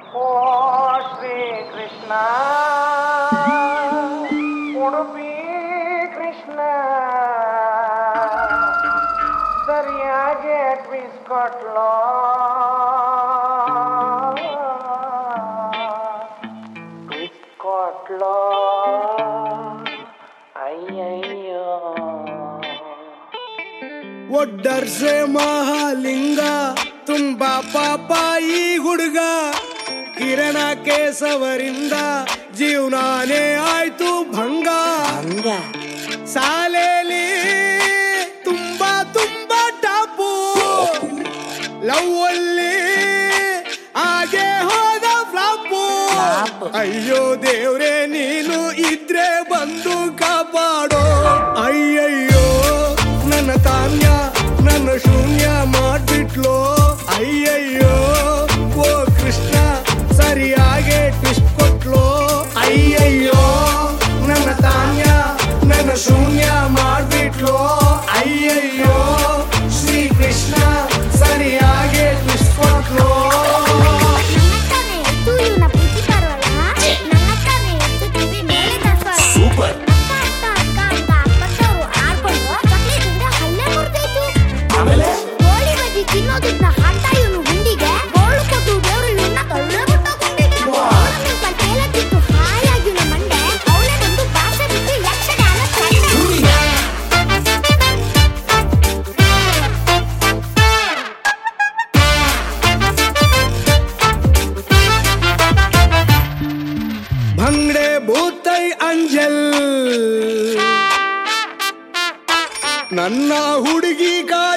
ಓ ಶ್ರೀ ಕೃಷ್ಣ ಉಡುಪಿ ಕೃಷ್ಣ ಸರಿಯಾಗಿ ಟ್ವಿಸ್ ಕೊಟ್ಲೋ ಟ್ವಿಸ್ ಕೊಟ್ಲೋ ಅಯ್ಯಯ್ಯೋ ಒಡ್ಡರ್ಸೆ ಮಹಾಲಿಂಗ ತುಂಬಾ ಪಾಪ ಈ ಹುಡುಗ ಕಿರಣ ಕೇಸವರಿಂದ ಜೀವನಾನೇ ಆಯ್ತು ಭಂಗ ಹಂಗ ಶಾಲೆಯಲ್ಲಿ ತುಂಬಾ ತುಂಬಾ ಟಾಪು ಲವ್ ಅಲ್ಲಿ ಹಾಗೆ ಹೋದ ಫ್ಲಾಪು ಫ್ಲಾಪು. ಅಯ್ಯೋ ದೇವ್ರೆ ನೀನು ಇದ್ರೆ ಬಂದು ಕಾಪಾಡೋ ಅಯ್ಯಯ್ಯೋ ನನ್ನ ತಾನ್ಯ ನನ್ನ ಶೂನ್ಯ ಮಾಡ್ಬಿಟ್ಲೋ ಅಯ್ಯಯ್ಯೋ ಓ ಕೃಷ್ಣ ಸರಿಯಾಗೆ ಟ್ವಿಸ್ಟ್ ಕೊಟ್ಲೋ ಅಯ್ಯಯ್ಯೋ ನನ್ನ ತಾನ್ಯ ನನ್ನ ಶೂನ್ಯ ಮಾಡ್ಬಿಟ್ಲೋ ಅಯ್ಯಯ್ಯೋ ಶ್ರೀ ಕೃಷ್ಣ ಸರಿಯಾಗೆ ಟ್ವಿಸ್ಟ್ ಕೊಟ್ಲೋ ನನ್ನಕ್ಕನೇ ಎತ್ತು ಇವ್ನ ಪ್ರೀತಿ ಪರ್ವಲ್ಲ ನನ್ನಕ್ಕನೇ ಎತ್ತು ಟಿವಿ ಮೇಲೆ ತರ್ಸೋಳ ಸೂಪರ್ ಅಕ್ಕ ಅಕ್ಕ ಅಕ್ಕ ಅಂತ ಅಕ್ಕಂತವ್ರು ಆಡ್ಕೊಂಡು ಚಕ್ಲೇಟಿಂದ ಹಲ್ಲೆ ಮುರ್ದೈತು ಆಮೇಲೆ ಗೋಳಿ ಬಜ್ಜಿ ತಿನ್ನೋದನ್ನ ಹಾಕ್ತ ಇವನು ಹುಂಡಿಗೆ ಗೋಳು ಕೊಟ್ಟು ದೇವ್ರು ಇವನ್ನ ತಳ್ಳೆ ಬಿಟ್ಟ ಗುಂಡಿಗೆ ಅವನ ತೇಲತ್ತಿತ್ತು ಹಾಯಾಗಿನ ಮಂಡೆ ಅವಳೆ ಬಂದು ಭಾಷೆ ಬಿಟ್ಟು ಯಕ್ಷಗಾನ ಕಂಡೆ ಭಂಗ್ಡೆ ಭೂತೈ ಅಂಜಲ್ ನನ್ನ ಹುಡುಗಿ ಕಾ